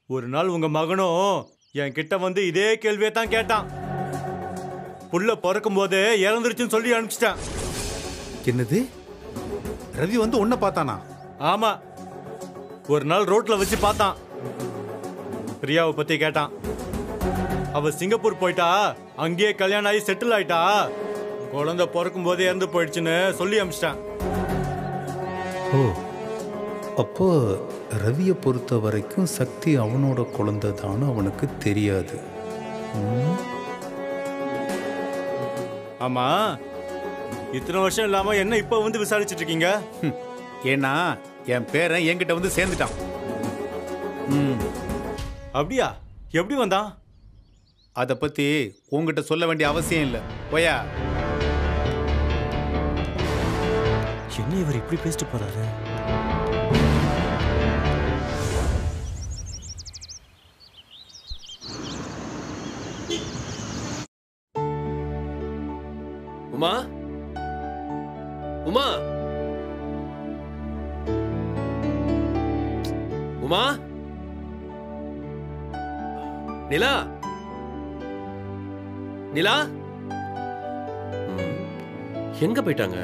ஒரு நாள் உங்க மகனும் என் கிட்ட வந்து இதே கேள்வியை தான் கேட்டான் புள்ள பிறக்கும் போதே இறந்துருச்சுன்னு சொல்லி அனுப்பிச்சிட்டேன் என்னது ரவி வந்து உன்னை பார்த்தானா ஆமா ஒரு நாள் ரோட்ல வச்சு பார்த்தான் பிரியாவை பத்தி கேட்டான் அவ சிங்கப்பூர் போயிட்டா அங்கேயே கல்யாணம் ஆகி செட்டில் ஆயிட்டா குழந்தை பிறக்கும் போதே இறந்து போயிடுச்சுன்னு சொல்லி அனுப்பிச்சிட்டேன் ஓ அப்போ ரவியை பொறுத்த வரைக்கும் சக்தி அவனோட குழந்தை அவனுக்கு தெரியாது ம், ஆமா இத்தனை வருஷம் இல்லாம என்ன இப்ப வந்து விசாரிச்சிட்டு இருக்கீங்க ஹம். ஏன்னா என் பேரன் என்கிட்ட வந்து சேர்ந்துட்டான் ம். அப்படியா எப்படி வந்தான் அதை பத்தி உங்ககிட்ட சொல்ல வேண்டிய அவசியம் இல்லை போயா என்ன இவர் இப்படி பேசிட்டு போறாரு உமா உமா உமா நிலா நிலா ம், எங்க போயிட்டாங்க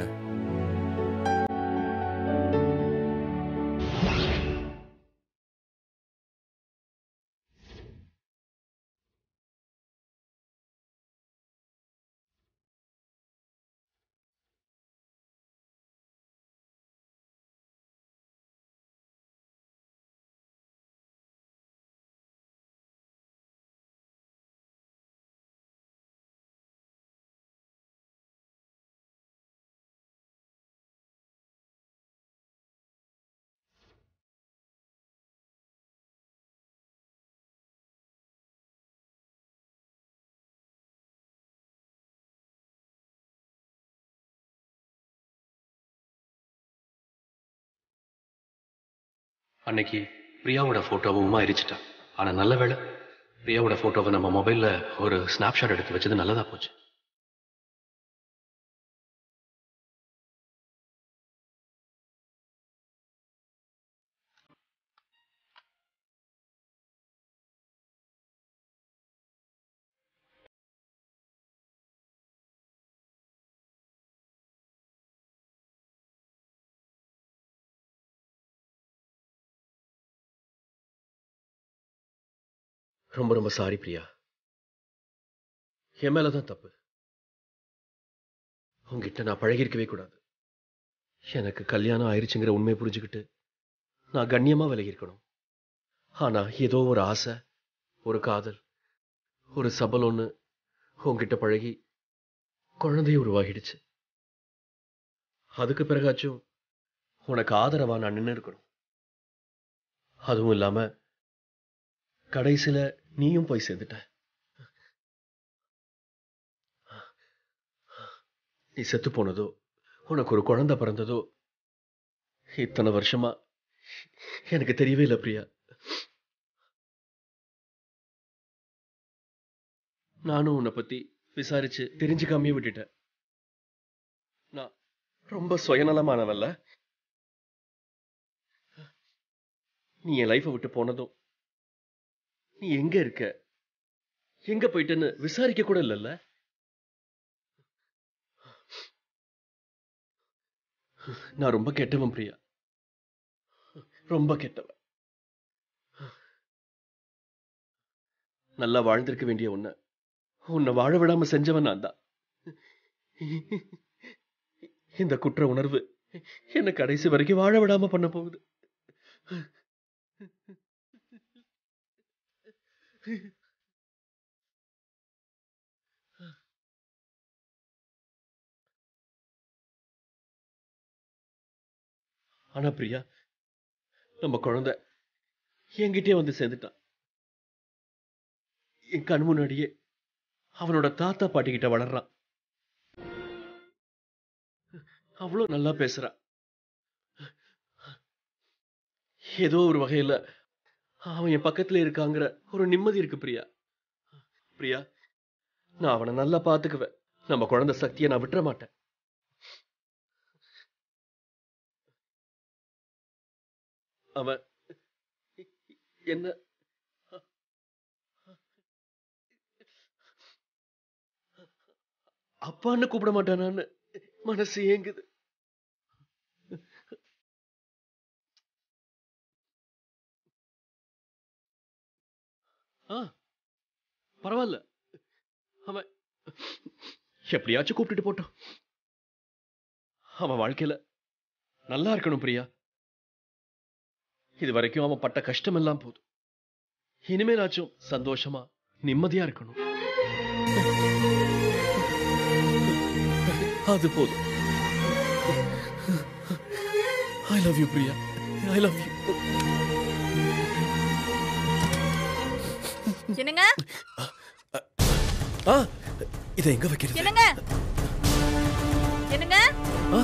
அன்னைக்கு பிரியாவோட ஃபோட்டோவை உமா எரிச்சிட்டா ஆனா நல்ல வேளை பிரியாவோட ஃபோட்டோவை நம்ம மொபைல்ல ஒரு ஸ்னாப்ஷாட் எடுத்து வச்சது நல்லதா போச்சு ரொம்ப ரொம்ப சாரி பிரியா என் மேலதான் தப்பு உங்ககிட்ட நான் பழகிருக்கவே கூடாது எனக்கு கல்யாணம் ஆயிருச்சுங்கிற உண்மையை புரிஞ்சுக்கிட்டு நான் கண்ணியமா விலகியிருக்கணும் ஆனா ஏதோ ஒரு ஆசை ஒரு காதல் ஒரு சபல் ஒண்ணு உங்ககிட்ட பழகி குழந்தைய உருவாகிடுச்சு அதுக்கு பிறகாச்சும் உனக்கு ஆதரவா நான் நின்று இருக்கணும் அதுவும் இல்லாம கடைசியில நீயும் போய் சேர்ந்துட்ட நீ செத்து போனதோ உனக்கு ஒரு குழந்தை பிறந்ததோ இத்தனை வருஷமா எனக்கு தெரியவே இல்லை பிரியா நானும் உன்னை பத்தி விசாரிச்சு தெரிஞ்சுக்காமையே விட்டுட்டேன் நான் ரொம்ப சுயநலமானவல்ல நீ என் லைஃபை விட்டு போனதும் நீ எங்க இருக்க எங்க போயிட்டேன்னு விசாரிக்க கூட இல்லல்ல நான் ரொம்ப கெட்டவன் பிரியா ரொம்ப கெட்டவன் நல்லா வாழ்ந்திருக்க வேண்டிய உன்னை உன்னை வாழ விடாம செஞ்சவன் நான் தான் இந்த குற்ற உணர்வு என்ன கடைசி வரைக்கும் வாழ விடாம பண்ண போகுது ஆனா பிரியா நம்ம குழந்தை என்கிட்டயே வந்து சேர்ந்துட்டான் என் கண் முன்னாடியே அவனோட தாத்தா பாட்டி கிட்ட வளர்றான் அவ்வளோ நல்லா பேசுறா ஏதோ ஒரு வகையில அவன் என் பக்கத்துல இருக்காங்கிற ஒரு நிம்மதி இருக்கு பிரியா பிரியா நான் அவனை நல்லா பாத்துக்குவேன் நம்ம குழந்தை சக்தியை நான் விட்டுற மாட்டேன் அவன் என்ன அப்பான்னு கூப்பிட மாட்டானான்னு மனசு ஏங்குது ஆ பரவாயில்ல அவன் எப்படியாச்சும் கூப்பிட்டுட்டு போட்டோம் அவன் வாழ்க்கையில நல்லா இருக்கணும் பிரியா இது வரைக்கும் அவன் பட்ட கஷ்டம் எல்லாம் போதும் இனிமேலாச்சும் சந்தோஷமா நிம்மதியா இருக்கணும் அது போதும் I love you Priya I love you என்னங்க ஆ இதை எங்க வைக்கிறது என்னங்க என்னங்க ஆ,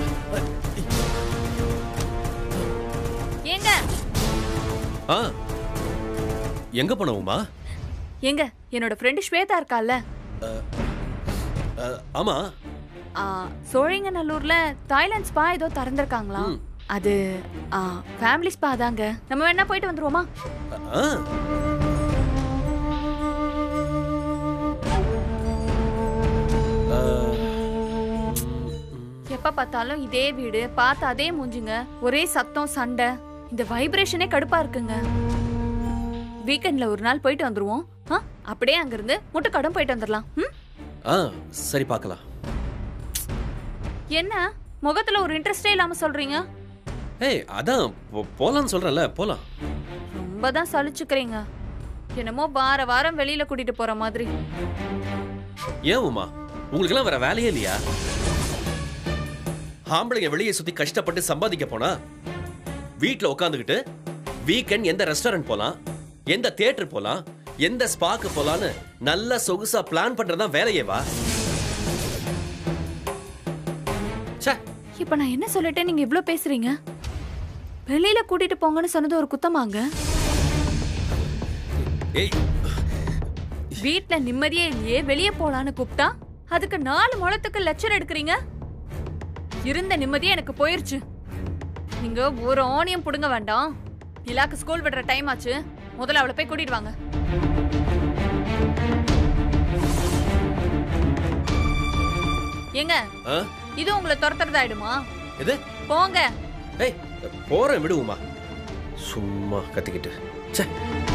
ஏங்க ஆ எங்க போனவுமா ஏங்க என்னோட ஃப்ரெண்டு ஸ்வேதா இருக்கால்ல ஆமா ஆ, சோழிங்கநல்லூர்ல தாய்லாந்து ஸ்பா ஏதோ திறந்திருக்காங்களாம் ம். அது ஃபேமிலி ஸ்பா தாங்க நம்ம வேணா போயிட்டு வந்துருவோமா ஆ ஆ, எப்ப பார்த்தாலும் இதே வீடு பார்த்து அதே மூஞ்சுங்க ஒரே சத்தம் சண்டை இந்த வைப்ரேஷனே கடுப்பா இருக்குங்க வீக்கெண்ட்ல ஒரு நாள் போயிட்டு வந்துருவோம் ஆ, அப்படியே அங்கிருந்து முட்டைக்கடம் போயிட்டு வந்துடலாம் ம்? ஆ சரி பார்க்கலாம் என்ன முகத்துல ஒரு இன்ட்ரெஸ்டே இல்லாம சொல்றீங்க ஏய் அதான் போ- போலாம்னு சொல்றேன்ல போலாம் ரொம்ப தான் சலிச்சுக்கிறீங்க என்னமோ வார வாரம் வெளியில கூட்டிட்டு போற மாதிரி ஏன் உமா உங்களுக்கெல்லாம் வேற வேலையே இல்லையா ஆம்பளைங்க வெளியே சுத்தி கஷ்டப்பட்டு சம்பாதிக்க போனா வீட்ல உட்காந்துக்கிட்டு வீக்கெண்ட் எந்த ரெஸ்டாரண்ட் போலாம் எந்த தியேட்டர் போலாம் எந்த ஸ்பாக்கு போலான்னு நல்ல சொகுசா பிளான் பண்றதுதான் வேலையேவா ச்சே இப்ப நான் என்ன சொல்லிட்டேன் நீங்க இவ்ளோ பேசுறீங்க வெளியில கூட்டிட்டு போங்கன்னு சொன்னது ஒரு குத்தமாங்க ஏய் வீட்ல நிம்மதியே இல்லையே வெளியே போலான்னு கூப்பிட்டா அதுக்கு நாலு முழத்துக்கு லட்சம் எடுக்கிறீங்க இருந்த நிம்மதியே எனக்கு போயிருச்சு நீங்க ஒரு ஆனியம் புடுங்க வேண்டாம் நிலாக்கு ஸ்கூல் விடுற டைம் ஆச்சு முதல்ல அவளை போய் கூட்டிட்டு வாங்க ஏங்க ஆ? இது உங்களை துரத்துறதாயிடுமா எது போங்க ஏய் போறேன் விடுவோமா சும்மா கத்திக்கிட்டு ச்சே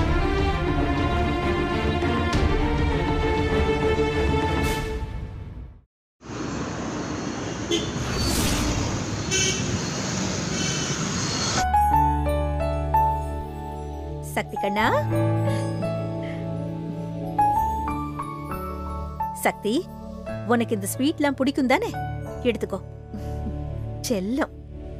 சக்தி கண்ணா சக்தி உனக்கு இந்த ஸ்வீட்லாம் பிடிக்கும் தானே எடுத்துக்கோ செல்லம்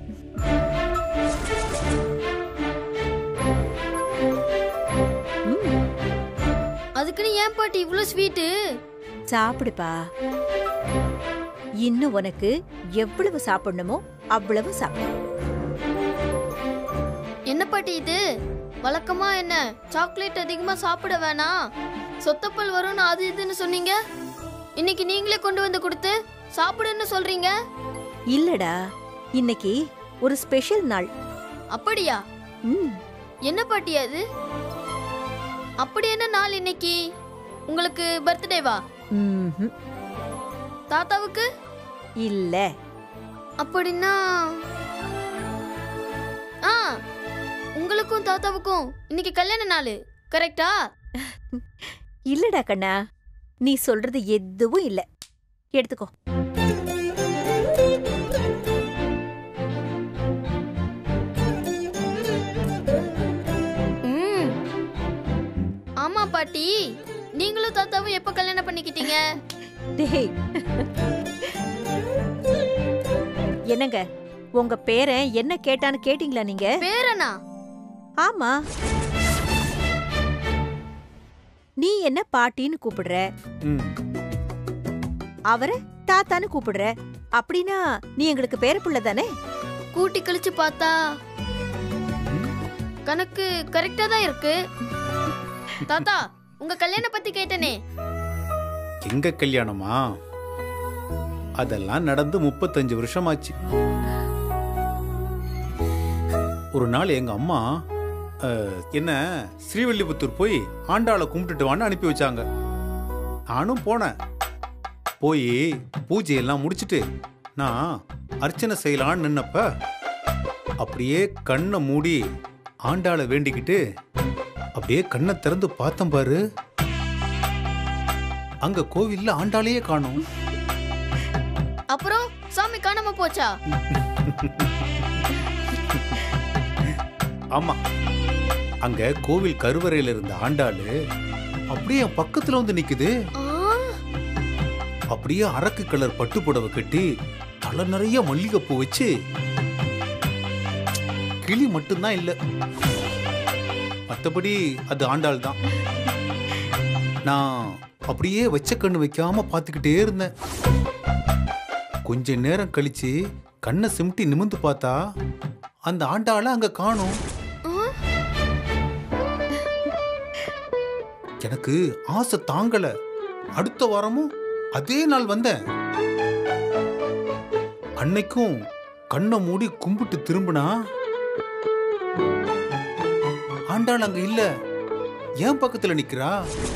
ம், அதுக்குன்னு ஏன் பாட்டி இவ்ளோ ஸ்வீட்டு சாப்பிடுப்பா இன்னும் உனக்கு எவ்வளவு சாப்பிடணுமோ அவ்வளவு சாப்பிடு என்ன பாட்டி இது வழக்கமா என்ன சாக்லேட் அதிகமா சாப்பிட வேணாம் சொத்தப்பல் வரும்னு அது இதுன்னு சொன்னீங்க இன்னைக்கு நீங்களே கொண்டு வந்து கொடுத்து சாப்பிடுன்னு சொல்றீங்க இல்லடா இன்னைக்கு ஒரு ஸ்பெஷல் நாள் அப்படியா ம் என்ன பாட்டி அது அப்படி என்ன நாள் இன்னைக்கு உங்களுக்கு பர்த்டேவா ம்ஹும். தாத்தாவுக்கு இல்ல அப்படின்னா ஆ உங்களுக்கும் தாத்தாவுக்கும் இன்னைக்கு கல்யாண நாள் கரெக்டா இல்லடா கண்ணா நீ சொல்றது எதுவும் இல்ல எடுத்துக்கோ ம் ஆமா பாட்டி நீங்களும் தாத்தாவும் எப்ப கல்யாணம் பண்ணிக்கிட்டீங்க டேய் என்னங்க உங்க பேரன் என்ன கேட்டான்னு கேட்டீங்களா நீங்க பேரனா ஆமா நீ என்ன பாட்டின்னு கூப்பிடுற ம் அவரை தாத்தான்னு கூப்பிடுற அப்படின்னா நீ எங்களுக்கு பேரப்புள்ள தானே கூட்டி கழிச்சு பார்த்தா கணக்கு கரெக்டா தான் இருக்கு தாத்தா உங்க கல்யாணம் பத்தி கேட்டனே எங்க கல்யாணமா அதெல்லாம் நடந்து முப்பத்தஞ்சு வருஷமாச்சு ஒரு நாள் எங்க அம்மா அஹ், என்ன ஸ்ரீவில்லிபுத்தூர் போய் ஆண்டாளை கும்பிட்டுட்டு வான்னு அனுப்பி வச்சாங்க நானும் போனேன் போய் பூஜையெல்லாம் முடிச்சிட்டு நான் அர்ச்சனை செய்யலான்னு நின்னப்ப அப்படியே கண்ணை மூடி ஆண்டாளை வேண்டிக்கிட்டு அப்படியே கண்ணை திறந்து பார்த்தேன் பாரு அங்க கோவில்ல ஆண்டாளையே காணோம் அப்புறம் சாமி காணாம போச்சா ஆமா அங்க கோவில் கருவறையில இருந்த ஆண்டாளு அப்படியே என் பக்கத்துல வந்து நிக்குது ஆ, அப்படியே அரக்கு கலர் பட்டு புடவை கட்டி தலை நிறைய மல்லிகைப்பூ வச்சு கிளி மட்டும்தான் இல்ல மத்தபடி அது ஆண்டாள் தான் நான் அப்படியே வச்ச கண்ணு வைக்காம பார்த்துக்கிட்டே இருந்தேன் கொஞ்ச நேரம் கழிச்சு கண்ணை சிமிட்டி நிமிந்து பார்த்தா அந்த ஆண்டாளை அங்க காணோம் ஆ, எனக்கு ஆசை தாங்கல அடுத்த வாரமும் அதே நாள் வந்தேன் அன்னைக்கும் கண்ணை மூடி கும்பிட்டு திரும்பினா ஆண்டாள் அங்க இல்ல என் பக்கத்துல நிக்கிறா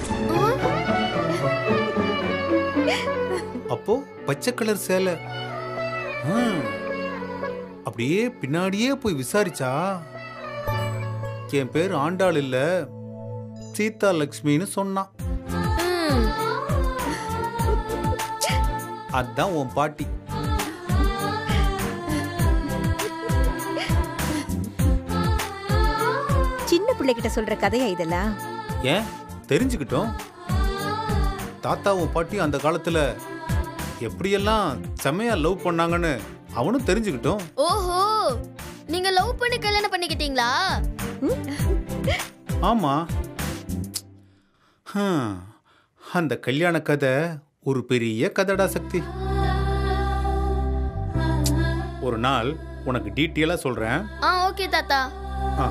அப்போ பச்சை கலர் சேலை ஹம். அப்படியே பின்னாடியே போய் விசாரிச்சா என் பேர் ஆண்டாள் இல்ல சீதா லக்ஷ்மின்னு சொன்னான் ம். அதான் உன் பாட்டி சின்ன பிள்ளைகிட்ட சொல்ற கதையா இதெல்லாம் ஏன் தெரிஞ்சுக்கிட்டோம் தாத்தாவும் பாட்டியும் அந்த காலத்துல எப்படியெல்லாம் செமையா லவ் பண்ணாங்கன்னு அவனும் தெரிஞ்சுக்கிட்டோம் ஓஹோ நீங்க லவ் பண்ணி கல்யாணம் பண்ணிக்கிட்டீங்களா ஆமா ஹம், அந்த கல்யாண கதை ஒரு பெரிய கதடா சக்தி ஒரு நாள் உனக்கு டீட்டெயிலா சொல்றேன் ஆ ஓகே தாத்தா ஆ.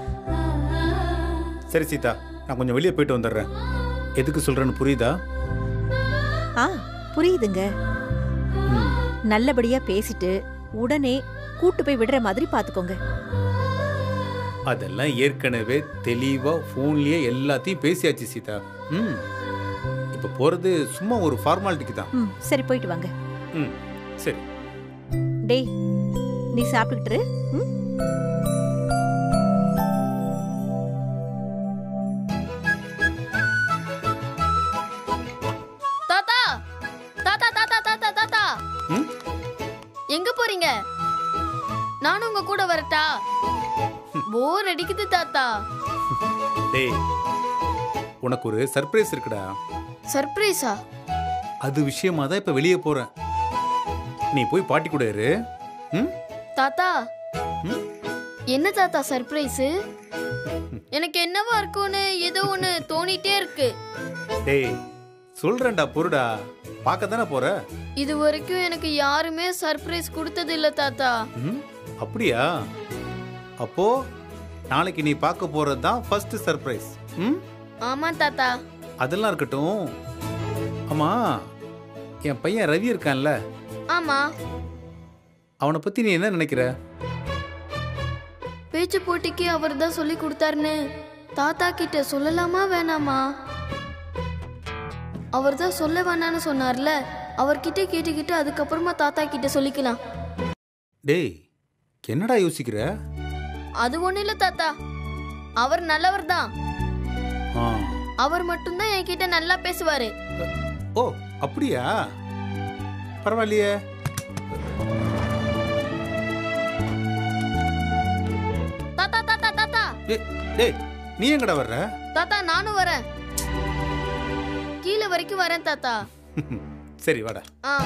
சரி சீதா நான் கொஞ்சம் வெளியே போயிட்டு வந்துடுறேன் எதுக்கு சொல்றேன்னு புரியுதா ஆ புரியுதுங்க ம். நல்லபடியா பேசிட்டு உடனே கூட்டு போய் விடுற மாதிரி பாத்துக்கோங்க அதெல்லாம் ஏற்கனவே தெளிவா ஃபோன்லயே எல்லாத்தையும் பேசியாச்சு சீதா ம் இப்போ போறது சும்மா ஒரு ஃபார்மாலிட்டிக்கு தான் ம் சரி போயிட்டு வாங்க ம் சரி டேய் நீ சாப்பிட்டுக்கிட்டு இரு. ம் தாத்தா தாத்தா தாத்தா தாத்தா தாத்தா ம் எங்க போறீங்க நானும் உங்க கூட வரட்டா போர் அடிக்குது தாத்தா டேய் உனக்கு ஒரு சர்ப்ரைஸ் இருக்குடா சர்ப்ரைஸா அது விஷயமா தான் இப்போ வெளியே போறேன் நீ போய் பாட்டி கூட இரு ம் தாத்தா ம்? என்ன தாத்தா சர்ப்ரைஸ் எனக்கு என்னவா இருக்கும்னு ஏதோ ஒண்ணு தோணிட்டே இருக்கு டேய் சொல்றேன்டா பொருடா பார்க்க தானே போற இது வரைக்கும் எனக்கு யாருமே சர்ப்ரைஸ் கொடுத்தது இல்ல தாத்தா ம் அப்படியா அப்போ நாளைக்கு நீ பார்க்க போறது தான் ஃபர்ஸ்ட் சர்ப்ரைஸ் ம் ஆமா தாத்தா அதெல்லாம் இருக்கட்டும் ஆமா என் பையன் ரவி இருக்கான்ல ஆமா அவனை பத்தி நீ என்ன நினைக்கிற பேச்சு போட்டிக்கு அவர் தான் சொல்லி கொடுத்தாருன்னு தாத்தா கிட்ட சொல்லலாமா வேணாமா அவர் தான் சொல்ல வேணான்னு சொன்னார்ல அவர்கிட்ட கேட்டுக்கிட்டு அதுக்கப்புறமா தாத்தா கிட்ட சொல்லிக்கலாம் டேய் என்னடா யோசிக்கிற அது ஒண்ணு இல்ல தாத்தா அவர் நல்லவர் தான் ஆ. அவர் மட்டும்தான் என்கிட்ட நல்லா பேசுவாரு ஓ அப்படியா பரவாயில்லையே தாத்தா தாத்தா தாத்தா டேய், டேய் நீ எங்கடா வர்ற தாத்தா நானும் வரேன் கீழே வரைக்கும் வரேன் தாத்தா சரி வாடா ஆ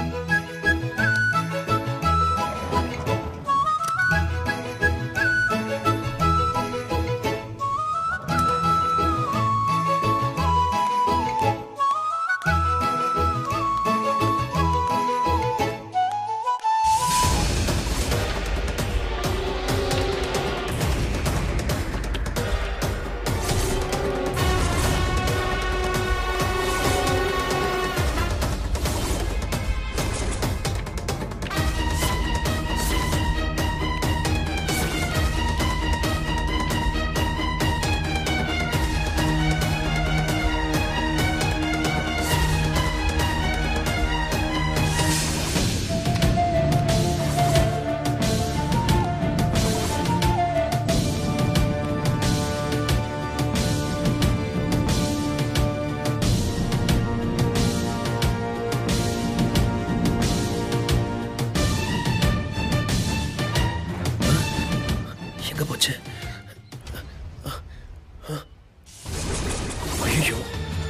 ஐயோ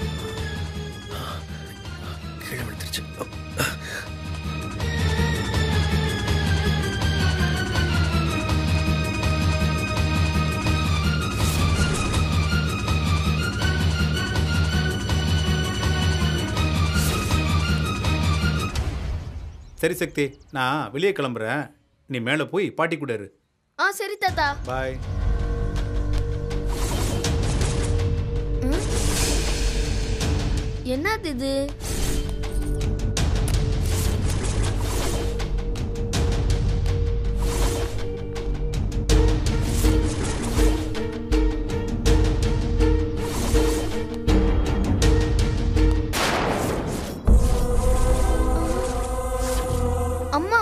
கீழே விழுந்துருச்சு சரி சக்தி நான் வெளியே கிளம்புறேன் நீ மேலே போய் பாட்டி கூட இரு ஆ சரி தாத்தா பாய் என்னது இது அம்மா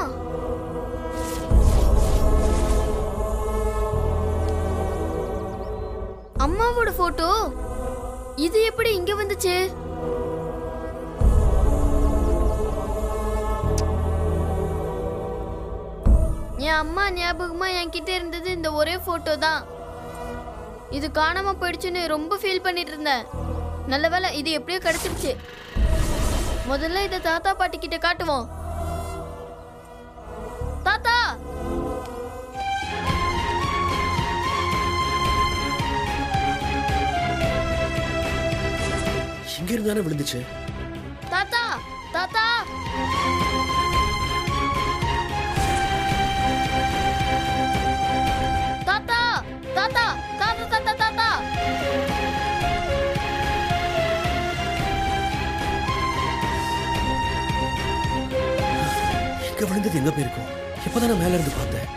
அம்மாவோட போட்டோ இது எப்படி இங்க வந்துச்சு என் அம்மா ஞாபகமா என்கிட்ட இருந்தது இந்த ஒரே போட்டோ தான் இது காணாம போயிடுச்சுன்னு ரொம்ப ஃபீல் பண்ணிட்டு இருந்தேன் நல்ல வேளை இது எப்படியோ கிடைச்சிருச்சு முதல்ல இதை தாத்தா பாட்டி கிட்ட காட்டுவோம் தாத்தா இங்க இருந்தானே விழுந்துச்சு தாத்தா தாத்தா தாத்தா தாத்தா தாத்தா தாத்தா தாத்தா இங்க விழுந்தது எங்க போயிருக்கும் இப்பதான் நான் மேல இருந்து பார்த்தேன்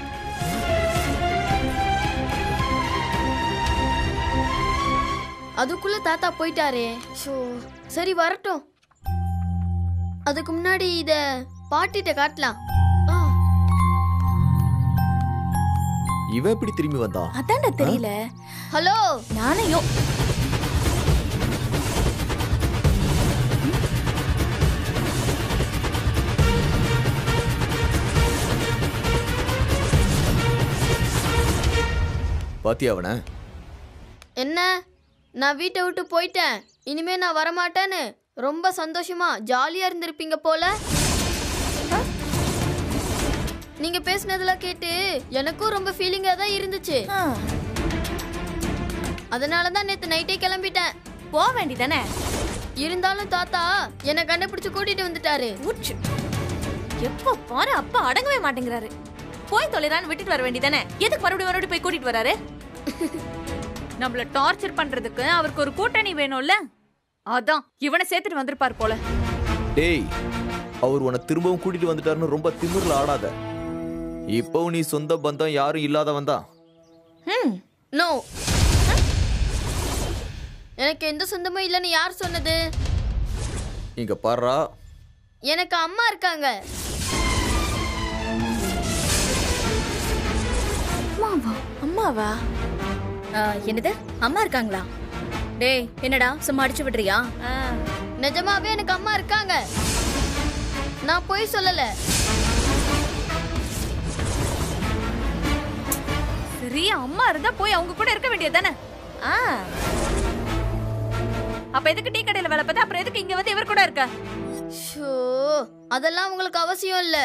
அதுக்குள்ள தாத்தா போயிட்டாரே ஷோ சரி வரட்டும் அதுக்கு முன்னாடி இத பாட்டிட்ட காட்டலாம் ஆ, இவன் எப்படி திரும்பி வந்தான் அதான்டா தெரியல ஹலோ நானே யோ பாத்தியா அவன என்ன நான் வீட்டை விட்டு போயிட்டேன் இனிமே நான் வரமாட்டேன்னு ரொம்ப சந்தோஷமா ஜாலியா இருந்திருப்பீங்க போல ஆ? நீங்க பேசுனதெல்லாம் கேட்டு எனக்கும் ரொம்ப ஃபீலிங்கா தான் இருந்துச்சு ஆ, அதனால தான் நேத்து நைட்டே கிளம்பிட்டேன் போக வேண்டிதானே இருந்தாலும் தாத்தா என்னை கண்டுபிடிச்சு கூட்டிட்டு வந்துட்டாரு உச்சு எப்ப பாரு அப்பா அடங்கவே மாட்டேங்கிறாரு போய் தொலைறான்னு விட்டுட்டு வர வேண்டியதானே எதுக்கு மறுபடியும் மறுபடியும் போய் கூட்டிட்டு வராரு நம்மள டார்ச்சர் பண்றதுக்கு அவருக்கு ஒரு கூட்டணி வேணும்ல அதான் இவனை சேர்த்துட்டு வந்திருப்பார் போல டேய் அவர் உன்னை திரும்பவும் கூட்டிட்டு வந்துட்டாருன்னு ரொம்ப திமிர்ல ஆடாத இப்பவும் நீ சொந்த பந்தம் யாரும் இல்லாதவன் தான் ம் நோ எனக்கு எந்த சொந்தமும் இல்லைன்னு யார் சொன்னது இங்க பாருடா எனக்கு அம்மா இருக்காங்க அம்மாவா ஆ, என்னது அம்மா இருக்காங்களா டேய் என்னடா சும்மா அடிச்சு விடுறியா ஆ, நிஜமாவே எனக்கு அம்மா இருக்காங்க நான் போய் சொல்லல சரி அம்மா இருந்தா போய் அவங்க கூட இருக்க வேண்டியதுதானே ஆ அப்ப எதுக்கு டீ கடையில வேலை பார்த்தா அப்புறம் எதுக்கு இங்க வந்து இவர் கூட இருக்க ஷோ அதெல்லாம் உங்களுக்கு அவசியம் இல்ல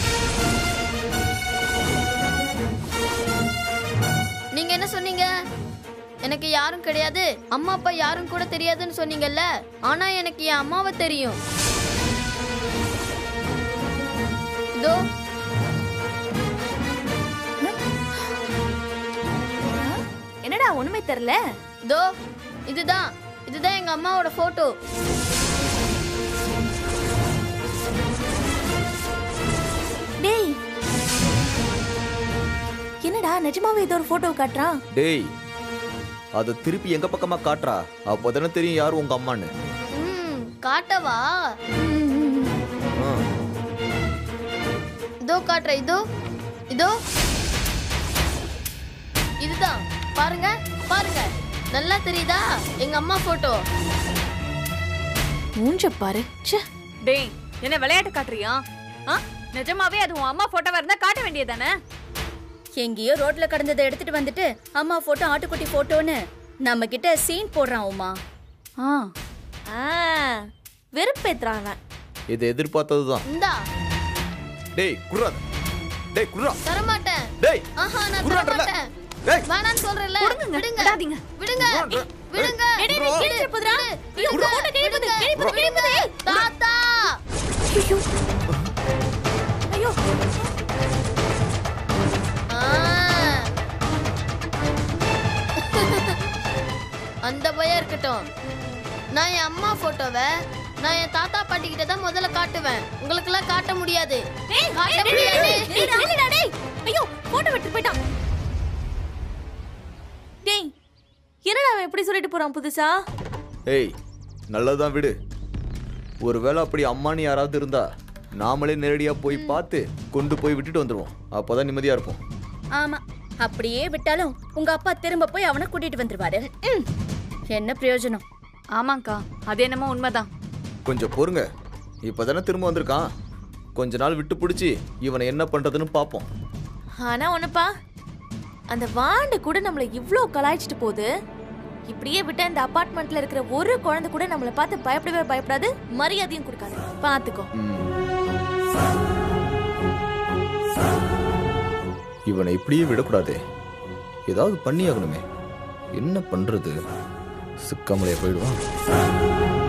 நீங்க என்ன சொன்னீங்க எனக்கு யாரும் கிடையாது அம்மா அப்பா யாரும் கூட தெரியாதுன்னு சொன்னீங்கல்ல ஆனா எனக்கு என் அம்மாவை தெரியும் இதோ என்னடா ஒண்ணுமே தெரியல இதோ இதுதான் இதுதான் எங்க அம்மாவோட போட்டோ டேய் என்னடா நிஜமாவே ஏதோ ஒரு போட்டோ காட்டுறான் டேய் அதை திருப்பி எங்க பக்கமா காட்டுறா அப்போதானே தெரியும் யார் உங்க அம்மான்னு ம் காட்டவா ஆ. இதோ காட்டுறேன் இதோ இதோ இதுதான் பாருங்க பாருங்க நல்லா தெரியுதா எங்க அம்மா போட்டோ மூஞ்ச பாரு ச்சே டேய் என்ன விளையாட்டு காட்டுறியா ஆ நிஜமாவே அது உன் அம்மா போட்டோவா இருந்தா காட்ட வேண்டியதுதானே எங்கேயோ ரோட்ல கடந்ததை எடுத்துட்டு வந்துட்டு அம்மா போட்டோ ஆட்டுக்குட்டி போட்டோன்னு நம்ம கிட்ட சீன் போடுறான் உமா ஆ ஆ வெறுப்பேத்துறான் அவன் இது எதிர்பார்த்தது தான் இந்தா டேய் குர்ரா டேய் குர்ரா தரமாட்டேன் டேய் ஆஹா நான் குர்ரான்றல. தரமாட்டேன் டேய் வேணான்னு சொல்றேன்ல விடுங்க விடாதீங்க விடுங்க விடுங்க டேய், டேய், டேய், கிழிச்சிட போகுதுடா. ஐயோ, விடுங்க. போட்டு கிழிப்புது, கிழிப்புது, விடுங்க. கிழிப்புது. தாத்தா ஐயோ ஆ. அந்த பயம் இருக்கட்டும் நான் என் அம்மா போட்டோவை நான் என் தாத்தா பாட்டி கிட்ட தான் முதல்ல காட்டுவேன் உங்களுக்கெல்லாம் காட்ட முடியாது டேய், காட்ட டேய், முடியாது டேய், டேய், டேய், நில்லுடா, டேய். ஐயோ போட்டோ விட்டு போயிட்டான் டேய் என்னடா அவன் எப்படி சொல்லிட்டு போறான் புதுசா ஏய் நல்லதான் விடு ஒருவேளை அப்படி அம்மானு யாராவது இருந்தா நாமளே நேரடியா போய் பார்த்து கொண்டு போய் விட்டுட்டு வந்துடுவோம் அப்பதான் நிம்மதியா இருப்போம் ஆமா அப்படியே விட்டாலும் உங்க அப்பா திரும்ப போய் அவனை கூட்டிட்டு வந்துருவாரு ம். என்ன பிரயோஜனம் ஆமாங்க்கா அது என்னமோ உண்மைதான் கொஞ்சம் பொறுங்க இப்பதானே திரும்ப வந்திருக்கான் கொஞ்ச நாள் விட்டு பிடிச்சி இவனை என்ன பண்றதுன்னு பார்ப்போம் ஆனா ஒண்ணுப்பா அந்த வாண்டு கூட நம்மள இவ்ளோ கலாய்ச்சிட்டு போகுது இப்படியே விட்ட இந்த அபார்ட்மெண்ட்ல இருக்கிற ஒரு குழந்தை கூட நம்மள பார்த்து பயப்படவே பயப்படாது மரியாதையும் கொடுக்காது பாத்துக்கோ ம். இவனை இப்படியே விடக்கூடாதே ஏதாவது பண்ணியாகணுமே என்ன பண்றது சிக்காமலே போயிடுவான்